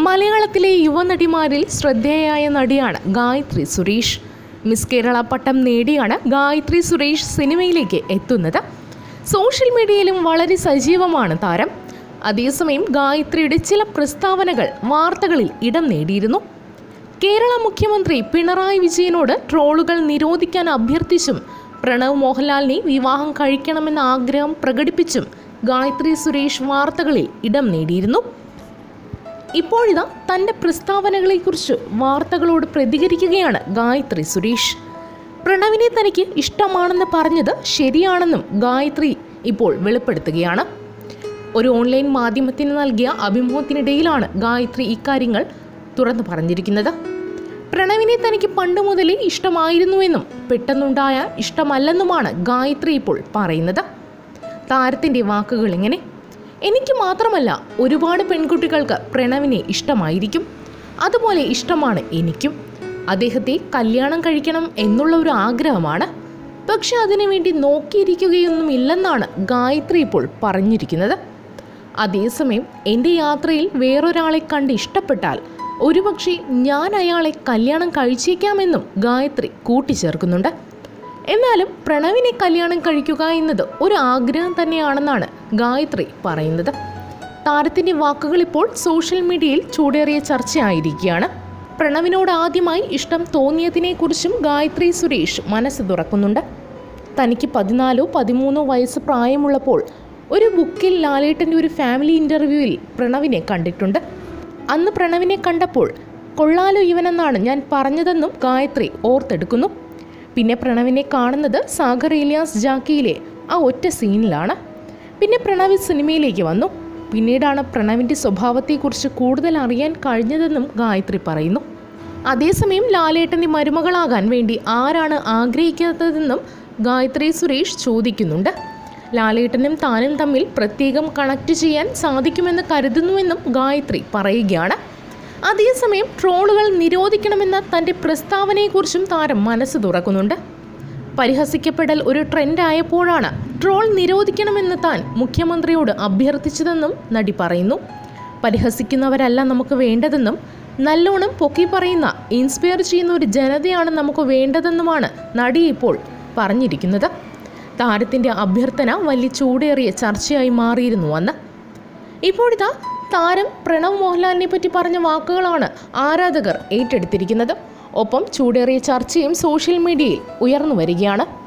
മലയാളത്തിലെ യുവനടിമാരിൽ ശ്രദ്ധേയയായ നടിയാണ് ഗായത്രി സുരേഷ് മിസ് കേരള പട്ടം നേടിയാണ് ഗായത്രി സുരേഷ് സിനിമയിലേക്ക് എത്തുന്നത് സോഷ്യൽ മീഡിയയിലും വളരെ സജീവമാണ് താരം അതേസമയം ഗായത്രിയുടെ ചില പ്രസ്താവനകൾ വാർത്തകളിൽ ഇടം നേടിയിരുന്നു കേരള മുഖ്യമന്ത്രി പിണറായി വിജയനോട് ട്രോളുകൾ നിരോധിക്കാൻ അഭ്യർത്ഥിച്ചും പ്രണവ് മോഹൻലാലിനെ വിവാഹം കഴിക്കണമെന്ന ആഗ്രഹം പ്രകടിപ്പിച്ചും ഗായത്രി സുരേഷ് വാർത്തകളിൽ ഇടം നേടിയിരുന്നു ഇപ്പോഴിതാ തൻ്റെ പ്രസ്താവനകളെക്കുറിച്ച് വാർത്തകളോട് പ്രതികരിക്കുകയാണ് ഗായത്രി സുരേഷ് പ്രണവിനെ തനിക്ക് ഇഷ്ടമാണെന്ന് പറഞ്ഞത് ശരിയാണെന്നും ഗായത്രി ഇപ്പോൾ വെളിപ്പെടുത്തുകയാണ് ഒരു ഓൺലൈൻ മാധ്യമത്തിന് നൽകിയ അഭിമുഖത്തിനിടയിലാണ് ഗായത്രി ഇക്കാര്യങ്ങൾ തുറന്നു പറഞ്ഞിരിക്കുന്നത് പ്രണവിനെ തനിക്ക് പണ്ട് മുതലേ ഇഷ്ടമായിരുന്നുവെന്നും പെട്ടെന്നുണ്ടായ ഇഷ്ടമല്ലെന്നുമാണ് ഗായത്രി ഇപ്പോൾ പറയുന്നത് താരത്തിൻ്റെ വാക്കുകൾ ഇങ്ങനെ എനിക്ക് മാത്രമല്ല ഒരുപാട് പെൺകുട്ടികൾക്ക് പ്രണവിനെ ഇഷ്ടമായിരിക്കും അതുപോലെ ഇഷ്ടമാണ് എനിക്കും അദ്ദേഹത്തെ കല്യാണം കഴിക്കണം എന്നുള്ള ഒരു ആഗ്രഹമാണ് പക്ഷെ അതിനുവേണ്ടി നോക്കിയിരിക്കുകയൊന്നുമില്ലെന്നാണ് ഗായത്രി ഇപ്പോൾ പറഞ്ഞിരിക്കുന്നത് അതേസമയം എൻ്റെ യാത്രയിൽ വേറൊരാളെ കണ്ട് ഇഷ്ടപ്പെട്ടാൽ ഒരുപക്ഷെ ഞാൻ അയാളെ കല്യാണം കഴിച്ചേക്കാമെന്നും ഗായത്രി കൂട്ടിച്ചേർക്കുന്നുണ്ട് എന്നാലും പ്രണവിനെ കല്യാണം കഴിക്കുക എന്നത് ഒരു ആഗ്രഹം തന്നെയാണെന്നാണ് ഗായത്രി പറയുന്നത് താരത്തിൻ്റെ വാക്കുകൾ ഇപ്പോൾ സോഷ്യൽ മീഡിയയിൽ ചൂടേറിയ ചർച്ചയായിരിക്കുകയാണ് പ്രണവിനോട് ആദ്യമായി ഇഷ്ടം തോന്നിയതിനെക്കുറിച്ചും ഗായത്രി സുരേഷ് മനസ്സ് തുറക്കുന്നുണ്ട് തനിക്ക് പതിനാലോ പതിമൂന്നോ വയസ്സ് പ്രായമുള്ളപ്പോൾ ഒരു ബുക്കിൽ ലാലേട്ടൻ്റെ ഒരു ഫാമിലി ഇൻ്റർവ്യൂവിൽ പ്രണവിനെ കണ്ടിട്ടുണ്ട് അന്ന് പ്രണവിനെ കണ്ടപ്പോൾ കൊള്ളാലോ ഇവനെന്നാണ് ഞാൻ പറഞ്ഞതെന്നും ഗായത്രി ഓർത്തെടുക്കുന്നു പിന്നെ പ്രണവിനെ കാണുന്നത് സാഗർ ഇലിയാസ് ജാക്കിയിലെ ആ ഒറ്റ സീനിലാണ് പിന്നെ പ്രണവ് സിനിമയിലേക്ക് വന്നു പിന്നീടാണ് പ്രണവിൻ്റെ സ്വഭാവത്തെക്കുറിച്ച് കൂടുതൽ അറിയാൻ കഴിഞ്ഞതെന്നും ഗായത്രി പറയുന്നു അതേസമയം ലാലേട്ടൻ്റെ മരുമകളാകാൻ വേണ്ടി ആരാണ് ആഗ്രഹിക്കാത്തതെന്നും ഗായത്രി സുരേഷ് ചോദിക്കുന്നുണ്ട് ലാലേട്ടനും താനും തമ്മിൽ പ്രത്യേകം കണക്ട് ചെയ്യാൻ സാധിക്കുമെന്ന് കരുതുന്നുവെന്നും ഗായത്രി പറയുകയാണ് അതേസമയം ട്രോളുകൾ നിരോധിക്കണമെന്ന തൻ്റെ പ്രസ്താവനയെക്കുറിച്ചും താരം മനസ്സ് തുറക്കുന്നുണ്ട് പരിഹസിക്കപ്പെടൽ ഒരു ട്രെൻഡായപ്പോഴാണ് ട്രോൾ നിരോധിക്കണമെന്ന് താൻ മുഖ്യമന്ത്രിയോട് അഭ്യർത്ഥിച്ചതെന്നും നടി പറയുന്നു പരിഹസിക്കുന്നവരല്ല നമുക്ക് വേണ്ടതെന്നും നല്ലോണം പൊക്കി പറയുന്ന ഇൻസ്പയർ ചെയ്യുന്ന ഒരു ജനതയാണ് നമുക്ക് വേണ്ടതെന്നുമാണ് നടി ഇപ്പോൾ പറഞ്ഞിരിക്കുന്നത് താരത്തിൻ്റെ അഭ്യർത്ഥന വലിയ ചൂടേറിയ ചർച്ചയായി മാറിയിരുന്നു അന്ന് ഇപ്പോഴിതാ താരം പ്രണവ് മോഹൻലാലിനെ പറ്റി പറഞ്ഞ വാക്കുകളാണ് ആരാധകർ ഏറ്റെടുത്തിരിക്കുന്നത് ഒപ്പം ചൂടേറിയ ചർച്ചയും സോഷ്യൽ മീഡിയയിൽ ഉയർന്നു വരികയാണ്